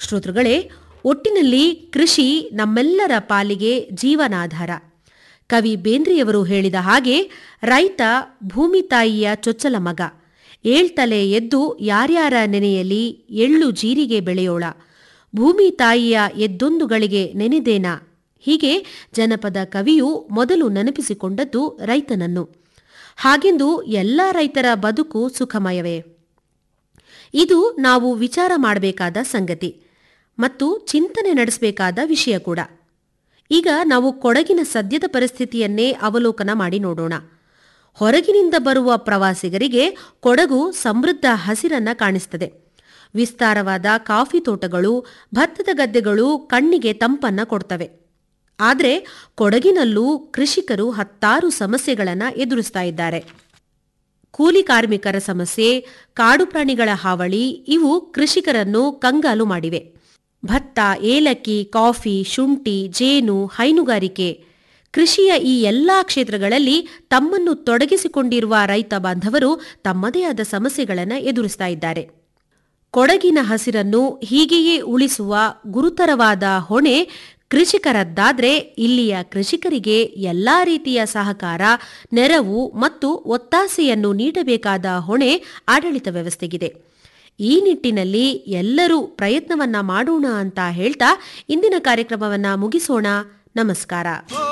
ಶ್ರೋತೃಗಳೇ ಒಟ್ಟಿನಲ್ಲಿ ಕೃಷಿ ನಮ್ಮೆಲ್ಲರ ಪಾಲಿಗೆ ಜೀವನಾಧಾರ ಕವಿ ಬೇಂದ್ರೆಯವರು ಹೇಳಿದ ಹಾಗೆ ರೈತ ಭೂಮಿ ತಾಯಿಯ ಚೊಚ್ಚಲ ಮಗ ಏಳ್ತಲೆ ಎದ್ದು ಯಾರ್ಯಾರ ನೆನೆಯಲಿ ಎಳ್ಳು ಜೀರಿಗೆ ಬೆಳೆಯೋಳ ಭೂಮಿ ತಾಯಿಯ ಎದ್ದೊಂದುಗಳಿಗೆ ನೆನೆದೇನ ಹೀಗೆ ಜನಪದ ಕವಿಯು ಮೊದಲು ನೆನಪಿಸಿಕೊಂಡದ್ದು ರೈತನನ್ನು ಹಾಗೆಂದು ಎಲ್ಲ ರೈತರ ಬದುಕು ಸುಖಮಯವೇ ಇದು ನಾವು ವಿಚಾರ ಮಾಡಬೇಕಾದ ಸಂಗತಿ ಮತ್ತು ಚಿಂತನೆ ನಡೆಸಬೇಕಾದ ವಿಷಯ ಕೂಡ ಈಗ ನಾವು ಕೊಡಗಿನ ಸದ್ಯದ ಪರಿಸ್ಥಿತಿಯನ್ನೇ ಅವಲೋಕನ ಮಾಡಿ ನೋಡೋಣ ಹೊರಗಿನಿಂದ ಬರುವ ಪ್ರವಾಸಿಗರಿಗೆ ಕೊಡಗು ಸಮೃದ್ಧ ಹಸಿರನ್ನ ಕಾಣಿಸ್ತದೆ ವಿಸ್ತಾರವಾದ ಕಾಫಿ ತೋಟಗಳು ಭತ್ತದ ಗದ್ದೆಗಳು ಕಣ್ಣಿಗೆ ತಂಪನ್ನ ಕೊಡ್ತವೆ ಆದರೆ ಕೊಡಗಿನಲ್ಲೂ ಕೃಷಿಕರು ಹತ್ತಾರು ಸಮಸ್ಯೆಗಳನ್ನು ಎದುರಿಸ್ತಾ ಇದ್ದಾರೆ ಕೂಲಿ ಕಾರ್ಮಿಕರ ಸಮಸ್ಯೆ ಕಾಡು ಪ್ರಾಣಿಗಳ ಹಾವಳಿ ಇವು ಕೃಷಿಕರನ್ನು ಕಂಗಾಲು ಮಾಡಿವೆ ಭತ್ತ ಏಲಕ್ಕಿ ಕಾಫಿ ಶುಂಠಿ ಜೇನು ಹೈನುಗಾರಿಕೆ ಕೃಷಿಯ ಈ ಎಲ್ಲಾ ಕ್ಷೇತ್ರಗಳಲ್ಲಿ ತಮ್ಮನ್ನು ತೊಡಗಿಸಿಕೊಂಡಿರುವ ರೈತ ಬಾಂಧವರು ತಮ್ಮದೇ ಆದ ಸಮಸ್ಯೆಗಳನ್ನು ಎದುರಿಸ್ತಾ ಇದ್ದಾರೆ ಕೊಡಗಿನ ಹಸಿರನ್ನು ಹೀಗೆಯೇ ಉಳಿಸುವ ಗುರುತರವಾದ ಹೊಣೆ ಕೃಷಿಕರದ್ದಾದ್ರೆ ಇಲ್ಲಿಯ ಕೃಷಿಕರಿಗೆ ಎಲ್ಲಾ ರೀತಿಯ ಸಹಕಾರ ನೆರವು ಮತ್ತು ಒತ್ತಾಸೆಯನ್ನು ನೀಡಬೇಕಾದ ಹೊಣೆ ಆಡಳಿತ ವ್ಯವಸ್ಥೆಗಿದೆ ಈ ನಿಟ್ಟಿನಲ್ಲಿ ಎಲ್ಲರೂ ಪ್ರಯತ್ನವನ್ನ ಮಾಡೋಣ ಅಂತ ಹೇಳ್ತಾ ಇಂದಿನ ಕಾರ್ಯಕ್ರಮವನ್ನ ಮುಗಿಸೋಣ ನಮಸ್ಕಾರ